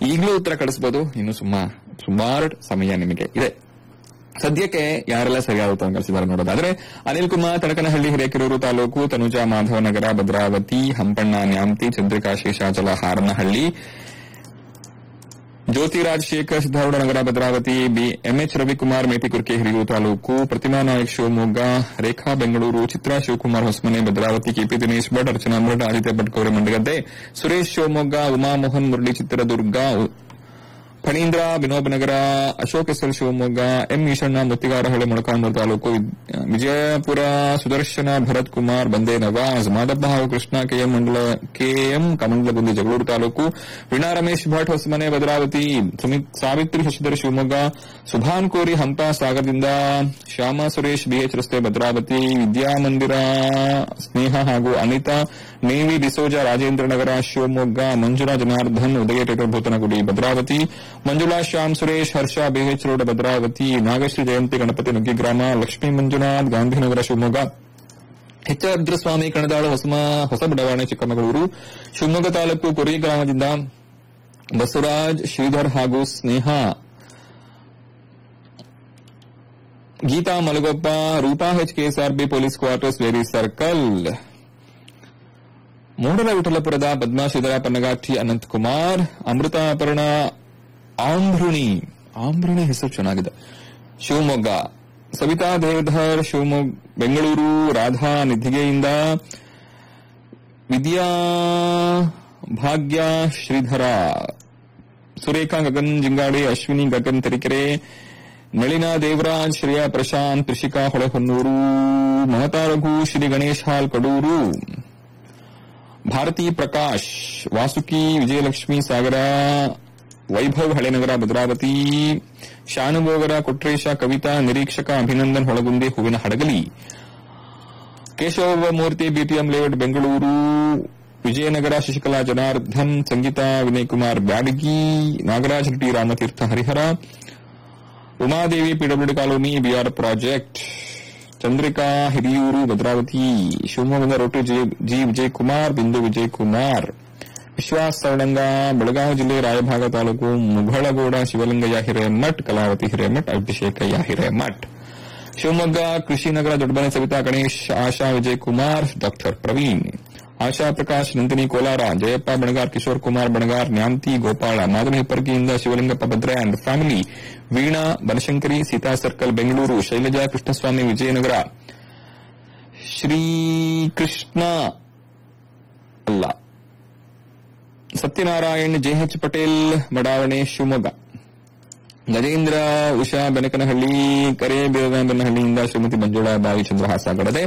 ಈಗಲೂ ಉತ್ತರ ಕಳಿಸಬಹುದು ಇನ್ನು ಸುಮ್ಮ ಸುಮಾರು ಸಮಯ ನಿಮಗೆ ಇದೆ ಸದ್ಯಕ್ಕೆ ಯಾರೆಲ್ಲ ಸರಿಯಾದ ಉತ್ತರ ಕಳಿಸಿದ್ದಾರೆ ನೋಡೋದಾದ್ರೆ Anil Kumar Tadakanahalli Hirekerur taluk Tanuja Madhavanagar Bhadravathi Hampanna Nyamathi Chandrika Seshachala Haranahalli Jyothiraj Shekhar Siddharoodha Nagar Bhadravathi B MH Ravikumar Metikurke Hiriyur taluk Prathima Nayak Shivamogga Rekha Bengaluru Chitra Shivakumar Hosamane Bhadravathi KP Dinesh Bhat Archana Murad Aditya Bhat Gowri Mandagadde Suresh Shivamogga Umamohan Murali Chitradurga Phanindra Vinob Nagar Ashok SL Shivamogga M Eshanna Muttigarahalli Molakalmuru taluk ವಿದ್- ವಿಜಯಪುರ ಸುದರ್ಶನ ಭರತ್ ಕುಮಾರ್ ಬಂದೇ ನವಾಜ್ ಮಾದಪ್ಪ ಹಾಗೂ ಕೃಷ್ಣ ಕೆಎಂ ಮಂಡಲ ಕೆಎಂ ಕಮಂಡಲಗುಂದಿ ಜಗಳೂರು ತಾಲೂಕು ವೀಣಾ ರಮೇಶ್ ಭಟ್ ಹೊಸಮನೆ ಭದ್ರಾವತಿ ಸುಮಿತ್ ಸಾವಿತ್ರಿ ಶಶಿಧರ್ ಶಿವಮೊಗ್ಗ ಸುಭಾನ್ ಕೋರಿ ಹಂಪ ಸಾಗರದಿಂದ ಶ್ಯಾಮ ಸುರೇಶ್ ಬಿಎಚ್ ರಸ್ತೆ ಭದ್ರಾವತಿ ವಿದ್ಯಾಮಂದಿರ ಸ್ನೇಹ ಹಾಗೂ ಅನಿತಾ ನೇವಿ ಡಿಸೋಜ ರಾಜೇಂದ್ರ ನಗರ ಶಿವಮೊಗ್ಗ ಮಂಜುಳಾ ಜನಾರ್ದನ್ ಉದಯಟೇಟರ್ ಭೂತನಗುಡಿ ಭದ್ರಾವತಿ ಮಂಜುಳಾ ಶ್ಯಾಮ್ ಸುರೇಶ್ ಹರ್ಷ ಬಿಎಚ್ ರೋಡ್ ಭದ್ರಾವತಿ ನಾಗಶ್ರೀ ಜಯಂತಿ ಗಣಪತಿ ನುಗ್ಗಿಗ್ರಾಮ ಲಕ್ಷ್ಮೀ ಮಂಜುನಾಥ್ ಗಾಂಧಿನಗರ ಶಿವಮೊಗ್ಗ ಎಚ್ ಆರ್ ರುದ್ರಸ್ವಾಮಿ ಕಣದಾಳು ಹೊಸಮ ಹೊಸ ಬಡಾವಣೆ ಚಿಕ್ಕಮಗಳೂರು ಶಿವಮೊಗ್ಗ ತಾಲೂಕು ಕುರಿ ಗ್ರಾಮದಿಂದ ಬಸವರಾಜ್ ಶ್ರೀಧರ್ ಹಾಗೂ Sneha Geetha Malagoppa Roopa H KSRB police quarters ವೇರಿ ಸರ್ಕಲ್ ಮೂಡಲ ವಿಠಲಪುರದ ಪದ್ಮಾ ಶ್ರೀಧರ ಪನ್ನಗಾಠಿ ಅನಂತಕುಮಾರ್ ಅಮೃತ ಅಪರ್ಣ ಆಂಧ್ರುಣಿ ಆಂಧ್ರುಣಿ ಹೆಸರು ಚೆನ್ನಾಗಿದೆ ಶಿವಮೊಗ್ಗ ಸವಿತಾ ದೇವಧರ್ ಶಿವಮೊಗ್ಗ ಬೆಂಗಳೂರು ರಾಧಾ ನಿಧಿಗೆಯಿಂದ ವಿದ್ಯಾ ಭಾಗ್ಯ ಶ್ರೀಧರ ಸುರೇಖಾ ಗಗನ್ ಜಿಂಗಾಡಿ ಅಶ್ವಿನಿ ಗಗನ್ ತರೀಕೆರೆ ನಳಿನ ದೇವರಾಜ್ ಶ್ರೇಯಾ ಪ್ರಶಾಂತ್ ತ್ರಿಷಿಕಾ ಹೊಳೆಹೊನ್ನೂರು ಮಮತಾ ರಘು ಶ್ರೀ ಗಣೇಶ್ ಹಾಲ್ ಕಡೂರು ಭಾರತಿ ಪ್ರಕಾಶ್ ವಾಸುಕಿ ವಿಜಯಲಕ್ಷ್ಮಿ ಸಾಗರ ವೈಭವ್ ಹಳೆನಗರ ಭದ್ರಾವತಿ ಶಾನುಭೋಗರ ಕೊಟ್ರೇಶ ಕವಿತಾ ನಿರೀಕ್ಷಕ Abhinandan Holagunde Hoovina Hadagali Keshava Murthy BTM layout Bengaluru Vijayanagar Shashikala Janardhan Sangeetha Vinay Kumar Byadagi Nagaraj Reddy Ramatheertha Harihara Umadevi PWD colony BR project Chandrika Hiriyur Bhadravathi ಶಿವಮೊಗ್ಗದ ರೋಟು ಜಿ- ಜಿ ವಿಜಯಕುಮಾರ್ ಬಿಂದು ವಿಜಯಕುಮಾರ್ ವಿಶ್ವಾಸ್ ಸವಳಂಗ ಬೆಳಗಾವಿ ಜಿಲ್ಲೆ ರಾಯಭಾಗ ತಾಲೂಕು ಮುಘಳಗೌಡ ಶಿವಲಿಂಗಯ್ಯ ಹಿರೇಮಠ್ ಕಲಾವತಿ ಹಿರೇಮಠ್ ಅಭಿಷೇಕಯ್ಯ ಹಿರೇಮಠ್ ಶಿವಮೊಗ್ಗ ಕೃಷಿನಗರ ದೊಡ್ಡಬನೆ ಸವಿತಾ ಗಣೇಶ್ ಆಶಾ ವಿಜಯಕುಮಾರ್ ಡಾಕ್ಟರ್ ಪ್ರವೀಣ್ ಆಶಾ ಪ್ರಕಾಶ್ ನಂದಿನಿ ಕೋಲಾರ ಜಯಪ್ಪ ಬಣಗಾರ್ ಕಿಶೋರ್ ಕುಮಾರ್ ಬಣಗಾರ್ ನ್ಯಾಂತಿ ಗೋಪಾಳ ಮಾದನಿ ಹಿಪ್ಪರ್ಗಿಯಿಂದ Shivalingappa Bhadre and family Veena Banashankari Seetha circle Bengaluru Shailaja Krishnaswamy Vijayanagar Srikrishna ಅಲ್ಲ ಸತ್ಯನಾರಾಯಣ್ ಜೆಎಚ್ ಪಟೇಲ್ ಬಡಾವಣೆ ಶಿವಮೊಗ್ಗ ಗಜೇಂದ್ರ ಉಷಾ ಬೆನಕನಹಳ್ಳಿ ಕರೆ ಬೇಗನಹಳ್ಳಿಯಿಂದ ಶ್ರೀಮತಿ ಮಂಜುಳಾ ಬಾವಿ ಚಂದ್ರಹಾಸ ಗಡದೆ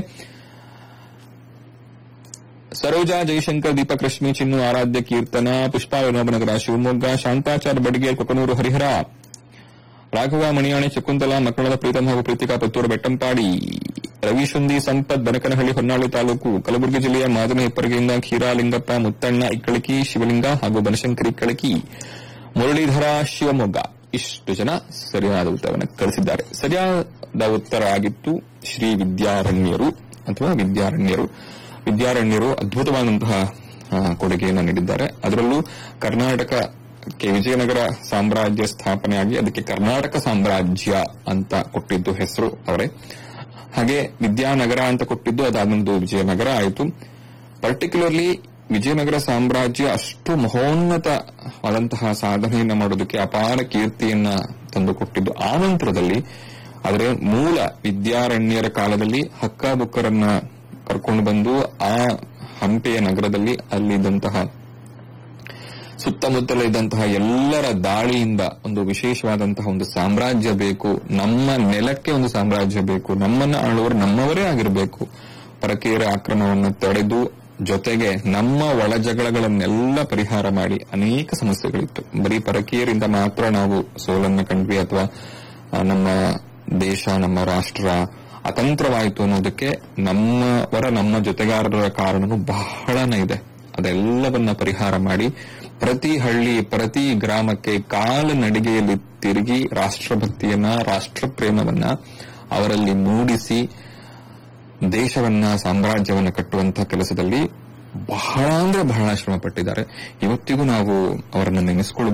ಸರೋಜಾ ಜಯಶಂಕರ್ ದೀಪಕ್ ರಶ್ಮಿ ಚಿನ್ನು ಆರಾಧ್ಯ ಕೀರ್ತನ ಪುಷ್ಪಾ ವಿನೋಬನಗರ ಶಿವಮೊಗ್ಗ ಶಾಂತಾಚಾರ್ ಬಡಿಗೇರ್ ಕೊಕನೂರು ಹರಿಹರ ರಾಘವ ಮಣಿಯಾಣೆ ಶಕುಂತಲಾ ಮಕ್ಕಳದ ಪ್ರೀತಮ್ ಹಾಗೂ ಪ್ರೀತಿಕಾ ಪುತ್ತೂರು ಬೆಟ್ಟಂಪಾಡಿ ರವಿಶುಂದಿ ಸಂಪತ್ ಬನಕನಹಳ್ಳಿ ಹೊನ್ನಾಳಿ ತಾಲೂಕು ಕಲಬುರಗಿ ಜಿಲ್ಲೆಯ ಮಾದನ ಹಿಪ್ಪರಿಗೆಯಿಂದ ಖೀರಾಲಿಂಗಪ್ಪ ಮುತ್ತಣ್ಣ ಇಕ್ಕಳಕಿ ಶಿವಲಿಂಗ ಹಾಗೂ ಬನಶಂಕರಿ ಇಕ್ಕಳಕಿ ಮುರಳೀಧರ ಶಿವಮೊಗ್ಗ ಇಷ್ಟು ಜನ ಸರಿಯಾದ ಉತ್ತರವನ್ನು ಕಳಿಸಿದ್ದಾರೆ ಸರಿಯಾದ ಉತ್ತರ ಆಗಿತ್ತು ಶ್ರೀ ವಿದ್ಯಾರಣ್ಯರು ಅಥವಾ ವಿದ್ಯಾರಣ್ಯರು ವಿದ್ಯಾರಣ್ಯರು ಅದ್ಭುತವಾದಂತಹ ಆ, ಕೊಡುಗೆಯನ್ನು ನೀಡಿದ್ದಾರೆ ಅದರಲ್ಲೂ ಕರ್ನಾಟಕಕ್ಕೆ ವಿಜಯನಗರ ಸಾಮ್ರಾಜ್ಯ ಸ್ಥಾಪನೆಯಾಗಿ ಅದಕ್ಕೆ ಕರ್ನಾಟಕ ಸಾಮ್ರಾಜ್ಯ ಅಂತ ಕೊಟ್ಟಿದ್ದು ಹೆಸರು ಅವರೇ ಹಾಗೆ ವಿದ್ಯಾನಗರ ಅಂತ ಕೊಟ್ಟಿದ್ದು ಅದಾದೊಂದು ವಿಜಯನಗರ ಆಯಿತು ಪರ್ಟಿಕ್ಯುಲರ್ಲಿ ವಿಜಯನಗರ ಸಾಮ್ರಾಜ್ಯ ಅಷ್ಟು ಮಹೋನ್ನತವಾದಂತಹ ಸಾಧನೆಯನ್ನ ಮಾಡೋದಕ್ಕೆ ಅಪಾರ ಕೀರ್ತಿಯನ್ನ ತಂದುಕೊಟ್ಟಿದ್ದು ಆ ನಂತರದಲ್ಲಿ ಆದರೆ ಮೂಲ ವಿದ್ಯಾರಣ್ಯರ ಕಾಲದಲ್ಲಿ ಹಕ್ಕಾಬುಕ್ಕರನ್ನ ಕರ್ಕೊಂಡು ಬಂದು ಆ ಹಂಪೆಯ ನಗರದಲ್ಲಿ ಅಲ್ಲಿದ್ದಂತಹ ಸುತ್ತಮುತ್ತಲ ಇದ್ದಂತಹ ಎಲ್ಲರ ದಾಳಿಯಿಂದ ಒಂದು ವಿಶೇಷವಾದಂತಹ ಒಂದು ಸಾಮ್ರಾಜ್ಯ ಬೇಕು ನಮ್ಮ ನೆಲಕ್ಕೆ ಒಂದು ಸಾಮ್ರಾಜ್ಯ ಬೇಕು ನಮ್ಮನ್ನ ಆಳುವರು ನಮ್ಮವರೇ ಆಗಿರಬೇಕು ಪರಕೀಯರ ಆಕ್ರಮಣವನ್ನು ತಡೆದು ಜೊತೆಗೆ ನಮ್ಮ ಒಳಜಗಳಗಳನ್ನೆಲ್ಲ ಪರಿಹಾರ ಮಾಡಿ ಅನೇಕ ಸಮಸ್ಯೆಗಳಿತ್ತು ಬರೀ ಪರಕೀಯರಿಂದ ಮಾತ್ರ ನಾವು ಸೋಲನ್ನು ಕಂಡ್ವಿ ಅಥವಾ ಆ, ನಮ್ಮ ದೇಶ ನಮ್ಮ ರಾಷ್ಟ್ರ ಅತಂತ್ರವಾಯಿತು ಅನ್ನೋದಕ್ಕೆ ನಮ್ಮವರ ನಮ್ಮ ಜೊತೆಗಾರರ ಕಾರಣನೂ ಬಹಳನೇ ಇದೆ ಅದೆಲ್ಲವನ್ನ ಪರಿಹಾರ ಮಾಡಿ ಪ್ರತಿ ಹಳ್ಳಿ ಪ್ರತಿ ಗ್ರಾಮಕ್ಕೆ ಕಾಲ ನಡಿಗೆಯಲ್ಲಿ ತಿರುಗಿ ರಾಷ್ಟ್ರಭಕ್ತಿಯನ್ನ ರಾಷ್ಟ್ರ ಪ್ರೇಮವನ್ನ ಅವರಲ್ಲಿ ಮೂಡಿಸಿ ದೇಶವನ್ನ ಸಾಮ್ರಾಜ್ಯವನ್ನ ಕಟ್ಟುವಂತಹ ಕೆಲಸದಲ್ಲಿ ಬಹಳ ಅಂದ್ರೆ ಬಹಳ ಶ್ರಮ ಪಟ್ಟಿದ್ದಾರೆ ಇವತ್ತಿಗೂ ನಾವು ಅವರನ್ನು ನೆನೆಸ್ಕೊಳ್ಳ